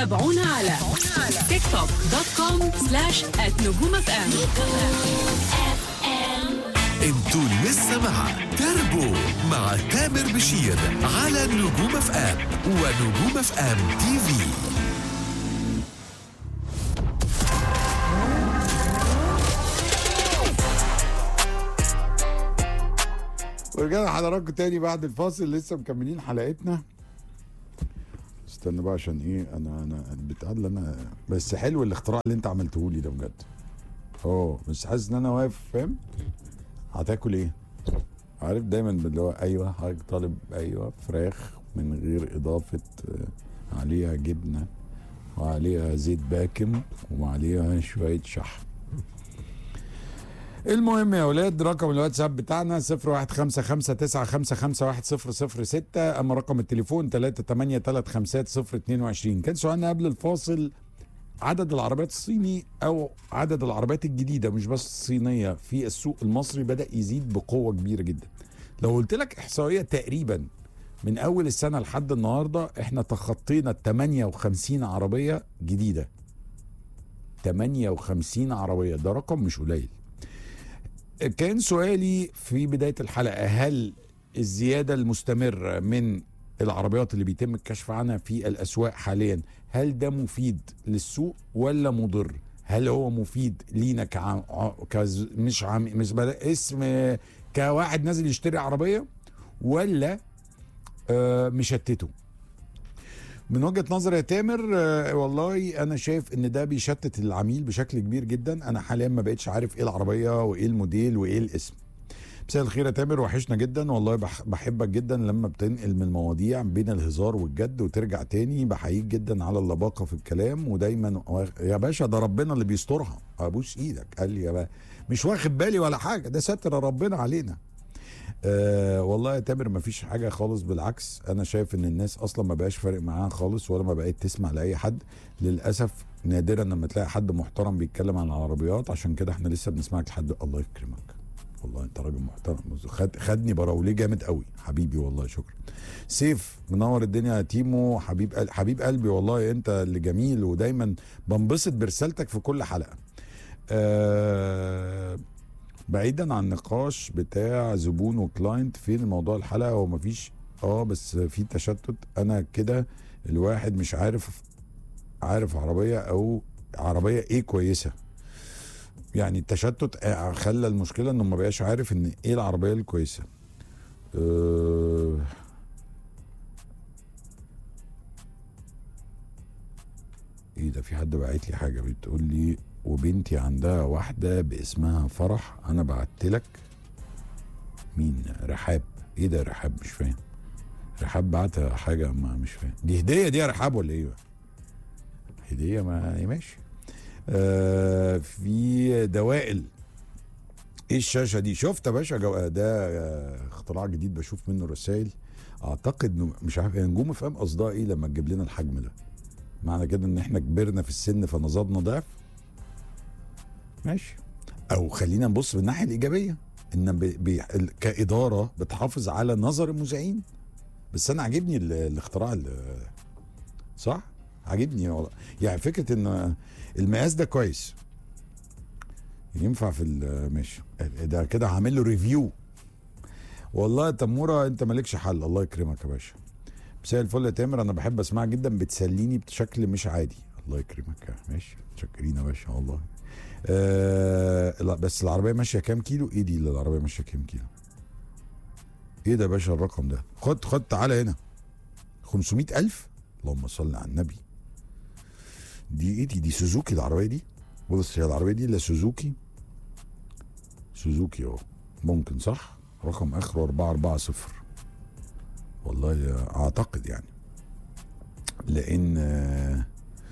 تابعونا على تيك توك دوت كوم سلاش نجوم اف ام انتوا لسه مع تربو مع تامر بشير على نجوم اف ام ونجوم اف ام تي في ورجعنا حضراتكم تاني بعد الفاصل لسه مكملين حلقتنا استنى بقى عشان ايه انا انا بتقال انا بس حلو الاختراع اللي انت عملته لي ده بجد اه بس حاسس ان انا واقف فاهم هتاكل ايه عارف دايما اللي هو ايوه حضرتك طالب ايوه فراخ من غير اضافه آه، عليها جبنه وعليها زيت باكم وعليها شويه شحم المهم يا اولاد رقم الواتساب بتاعنا 015595510006 اما رقم التليفون 3835022 كان سؤالنا قبل الفاصل عدد العربيات الصيني او عدد العربيات الجديده مش بس الصينيه في السوق المصري بدا يزيد بقوه كبيره جدا لو قلت لك احصائيه تقريبا من اول السنه لحد النهارده احنا تخطينا ال 58 عربيه جديده 58 عربيه ده رقم مش قليل كان سؤالي في بدايه الحلقه هل الزياده المستمره من العربيات اللي بيتم الكشف عنها في الاسواق حاليا هل ده مفيد للسوق ولا مضر؟ هل هو مفيد لينا كعم ع- كز مش عم مش بلا اسم كواحد نازل يشتري عربيه ولا آه مشتته؟ من وجهه نظري يا تامر آه، والله انا شايف ان ده بيشتت العميل بشكل كبير جدا انا حاليا ما بقتش عارف ايه العربيه وايه الموديل وايه الاسم مساء الخير يا تامر وحشنا جدا والله بح بحبك جدا لما بتنقل من المواضيع بين الهزار والجد وترجع تاني بحييك جدا على اللباقه في الكلام ودايما واخ- يا باشا ده ربنا اللي بيسترها ابوس ايدك قال لي يا باشا مش واخد بالي ولا حاجه ده ستر ربنا علينا أه والله يا تامر ما فيش حاجه خالص بالعكس انا شايف ان الناس اصلا ما بقاش فارق معاها خالص ولا ما بقت تسمع لاي حد للاسف نادرا لما تلاقي حد محترم بيتكلم عن العربيات عشان كده احنا لسه بنسمعك لحد الله يكرمك والله انت راجل محترم خد خدني براوليه جامد قوي حبيبي والله شكرا سيف منور الدنيا يا تيمو حبيب قل- حبيب قلبي والله انت اللي جميل ودايما بنبسط برسالتك في كل حلقه أه بعيدا عن النقاش بتاع زبون وكلاينت فين الموضوع الحلقه هو مفيش اه بس في تشتت انا كده الواحد مش عارف عارف عربيه او عربيه ايه كويسه يعني التشتت آه، خلى المشكله انه ما بقاش عارف ان ايه العربيه الكويسه أه ايه ده في حد باعت لي حاجه بتقول لي وبنتي عندها واحده باسمها فرح انا بعت لك مين رحاب ايه ده رحاب مش فاهم رحاب بعت حاجه ما مش فاهم دي هديه دي يا رحاب ولا ايه بقى؟ هديه ما ماشي آه في دوائل ايه الشاشه دي شفت يا باشا جو... ده آه، اختراع جديد بشوف منه رسائل اعتقد انه مش عارف هي نجوم فاهم قصدها ايه لما تجيب لنا الحجم ده معنى كده ان احنا كبرنا في السن فنظرنا ضعف ماشي او خلينا نبص بالناحيه الايجابيه ان بي بي ال- كاداره بتحافظ على نظر المذيعين بس انا عاجبني ال- الاختراع ال- صح عاجبني والله يعني فكره ان المقاس ده كويس ينفع في ال- ماشي ده كده هعمل له ريفيو والله يا تموره انت مالكش حل الله يكرمك يا باشا مساء الفل يا تامر انا بحب اسمعك جدا بتسليني بشكل مش عادي الله يكرمك ماشي متشكرين يا باشا والله آه لا بس العربيه ماشيه كام كيلو ايه دي اللي العربيه ماشيه كام كيلو ايه ده يا باشا الرقم ده خد خد تعالى هنا 500 ألف اللهم صل على النبي دي ايه دي دي سوزوكي العربيه دي بص هي العربيه دي لا سوزوكي سوزوكي اهو ممكن صح رقم اخره 440 والله اعتقد يعني لان آه،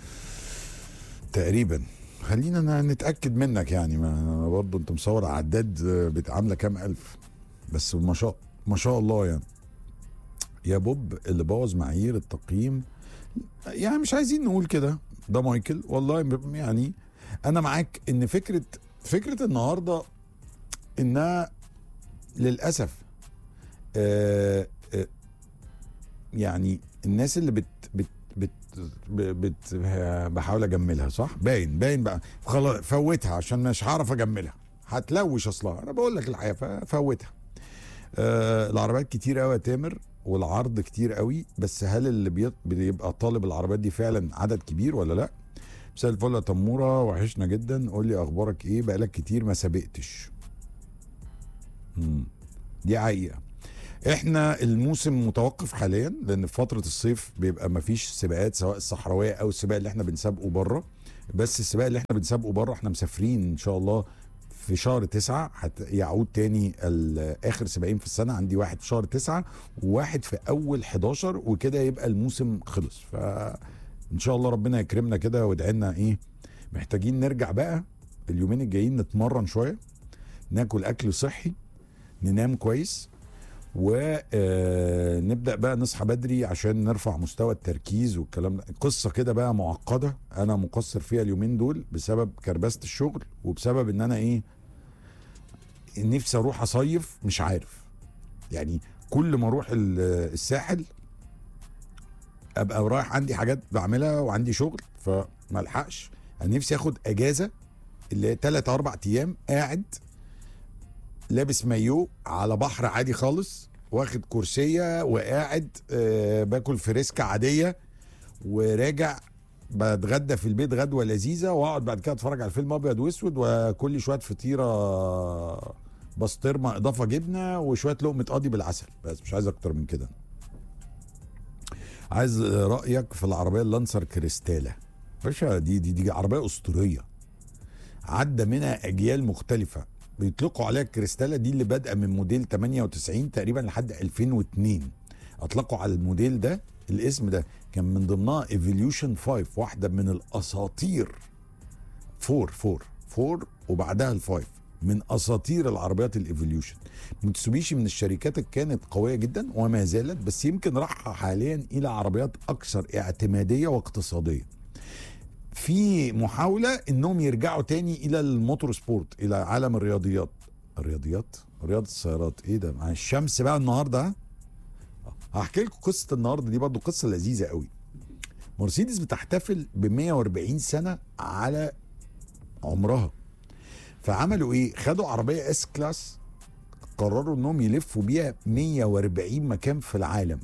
تقريبا خلينا ن- نتاكد منك يعني ما برضه انت مصور عداد آه، بتعامله كام الف بس ما شاء ما شاء الله يعني يا بوب اللي بوظ معايير التقييم يعني مش عايزين نقول كده ده مايكل والله م- يعني انا معاك ان فكره فكره النهارده انها للاسف آه آه يعني الناس اللي بت بت بت ب- بت بحاول اجملها صح باين باين بقى خلاص فوتها عشان مش هعرف اجملها هتلوش اصلها انا بقول لك الحقيقه ففوتها آه العربيات كتير قوي يا تامر والعرض كتير قوي بس هل اللي بيط- بيبقى طالب العربيات دي فعلا عدد كبير ولا لا مساء الفل يا تموره وحشنا جدا قول لي اخبارك ايه بقالك كتير ما سابقتش مم. دي حقيقه احنا الموسم متوقف حاليا لان في فتره الصيف بيبقى مفيش سباقات سواء الصحراويه او السباق اللي احنا بنسابقه بره بس السباق اللي احنا بنسابقه بره احنا مسافرين ان شاء الله في شهر تسعة هت- يعود تاني ال- اخر سباقين في السنه عندي واحد في شهر تسعة وواحد في اول 11 وكده يبقى الموسم خلص فان شاء الله ربنا يكرمنا كده ويدعي لنا ايه محتاجين نرجع بقى اليومين الجايين نتمرن شويه ناكل اكل صحي ننام كويس ونبدا بقى نصحى بدري عشان نرفع مستوى التركيز والكلام ده قصه كده بقى معقده انا مقصر فيها اليومين دول بسبب كربسه الشغل وبسبب ان انا ايه نفسي اروح اصيف مش عارف يعني كل ما اروح ال- الساحل ابقى رايح عندي حاجات بعملها وعندي شغل فما الحقش انا نفسي اخد اجازه اللي هي 3 4 ايام قاعد لابس مايو على بحر عادي خالص واخد كرسيه وقاعد آه باكل فريسكا عاديه وراجع بتغدى في البيت غدوه لذيذه واقعد بعد كده اتفرج على فيلم ابيض واسود وكل شويه فطيره بسطرمه اضافه جبنه وشويه لقمه قاضي بالعسل بس مش عايز اكتر من كده عايز رايك في العربيه اللانسر كريستالا باشا دي دي دي عربيه اسطوريه عدى منها اجيال مختلفه بيطلقوا عليها الكريستالا دي اللي بادئه من موديل 98 تقريبا لحد 2002 اطلقوا على الموديل ده الاسم ده كان من ضمنها ايفوليوشن 5 واحده من الاساطير 4 4 4 وبعدها الفايف من اساطير العربيات الايفوليوشن متسوبيشي من الشركات اللي كانت قويه جدا وما زالت بس يمكن راحه حاليا الى عربيات اكثر اعتماديه واقتصاديه في محاولة انهم يرجعوا تاني الى الموتور سبورت الى عالم الرياضيات الرياضيات رياضة السيارات ايه ده مع الشمس بقى النهاردة ها؟ هحكي لكم قصة النهاردة دي برضو قصة لذيذة قوي مرسيدس بتحتفل ب 140 سنة على عمرها فعملوا ايه خدوا عربية اس كلاس قرروا انهم يلفوا بيها 140 مكان في العالم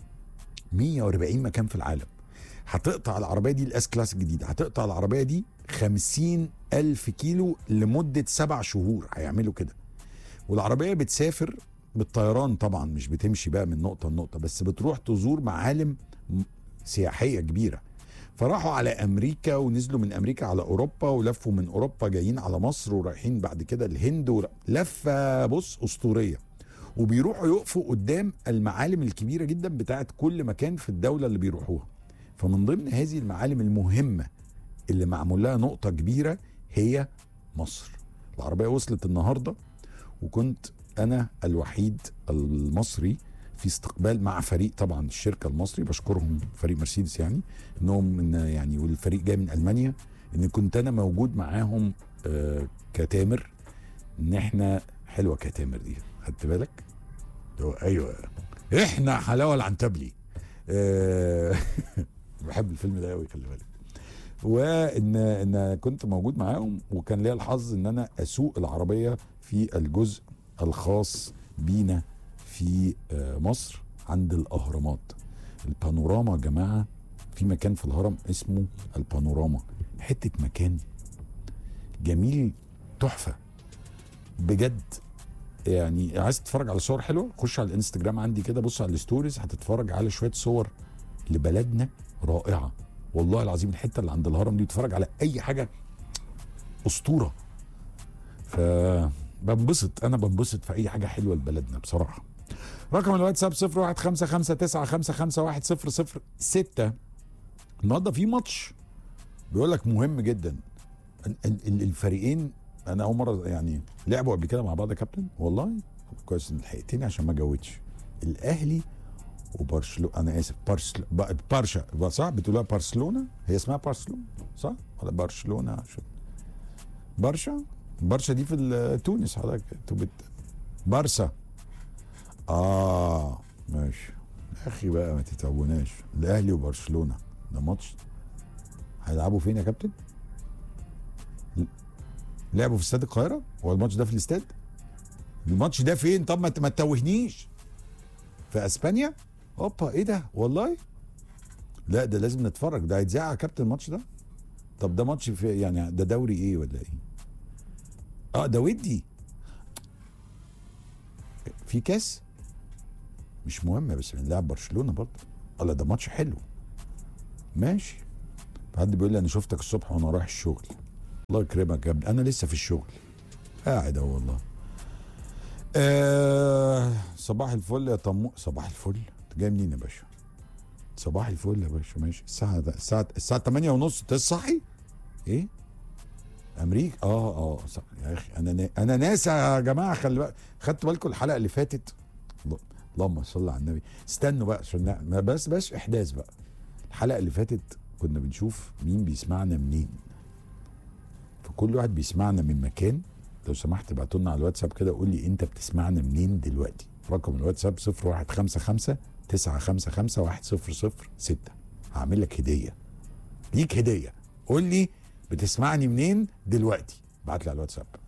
140 مكان في العالم هتقطع العربية دي الاس كلاس الجديدة هتقطع العربية دي 50 ألف كيلو لمدة سبع شهور هيعملوا كده والعربية بتسافر بالطيران طبعا مش بتمشي بقى من نقطة لنقطة بس بتروح تزور معالم م- سياحية كبيرة فراحوا على أمريكا ونزلوا من أمريكا على أوروبا ولفوا من أوروبا جايين على مصر ورايحين بعد كده الهند ور- لفة بص أسطورية وبيروحوا يقفوا قدام المعالم الكبيرة جدا بتاعت كل مكان في الدولة اللي بيروحوها فمن ضمن هذه المعالم المهمة اللي معمول لها نقطة كبيرة هي مصر العربية وصلت النهاردة وكنت أنا الوحيد المصري في استقبال مع فريق طبعا الشركة المصري بشكرهم فريق مرسيدس يعني انهم إن يعني والفريق جاي من المانيا ان كنت انا موجود معاهم آه كتامر ان احنا حلوه كتامر دي خدت بالك؟ هو ايوه احنا حلاوه العنتبلي آه بحب الفيلم ده قوي خلي بالك وان ان كنت موجود معاهم وكان ليا الحظ ان انا اسوق العربيه في الجزء الخاص بينا في آه، مصر عند الاهرامات البانوراما يا جماعه في مكان في الهرم اسمه البانوراما حته مكان جميل تحفه بجد يعني عايز تتفرج على صور حلوه خش على الانستجرام عندي كده بص على الستوريز هتتفرج على شويه صور لبلدنا رائعه والله العظيم الحته اللي عند الهرم دي تتفرج على اي حاجه اسطوره ف بنبسط انا بنبسط في اي حاجه حلوه لبلدنا بصراحه رقم الواتساب 015595510006 النهارده في ماتش بيقول لك مهم جدا ال- ال- الفريقين انا اول مره يعني لعبوا قبل كده مع بعض يا كابتن والله كويس ان لحقتني عشان ما جاوبتش الاهلي وبرشلونه انا اسف برشلونه برشا يبقى صح بتقولها برشلونه هي اسمها برشلونه صح ولا برشلونه عشان برشا برشا دي في ال- تونس حضرتك انتوا بت برسا اه ماشي يا اخي بقى ما تتعبوناش الاهلي وبرشلونه ده ماتش هيلعبوا فين يا كابتن؟ ل- لعبوا في استاد القاهره؟ هو الماتش ده في الاستاد؟ الماتش ده فين؟ طب ما ت- ما تتوهنيش في اسبانيا؟ اوبا ايه ده؟ والله؟ لا ده لازم نتفرج ده هيتذاع يا كابتن الماتش ده؟ طب ده ماتش في يعني ده دوري ايه ولا ايه؟ اه ده ودي في كاس مش مهم بس بنلعب برشلونه برضه الله ده ماتش حلو ماشي حد بيقول لي انا شفتك الصبح وانا رايح الشغل الله يكرمك يا ابني انا لسه في الشغل قاعد اهو والله آه صباح الفل يا طمو صباح الفل انت جاي منين يا باشا صباح الفل يا باشا ماشي الساعة الساعة الساعة 8 ونص تصحي ايه امريكا اه اه صح. يا اخي انا نا... انا ناسي يا جماعه خلي بالك خدتوا بالكم الحلقه اللي فاتت الله- اللهم صل على النبي استنوا بقى عشان نع- ما بس بس احداث بقى الحلقه اللي فاتت كنا بنشوف مين بيسمعنا منين فكل واحد بيسمعنا من مكان لو سمحت ابعتوا لنا على الواتساب كده قول لي انت بتسمعنا منين دلوقتي رقم الواتساب 0155 955 1006 هعمل لك هديه ليك هديه قول لي بتسمعني منين دلوقتي ابعت لي على الواتساب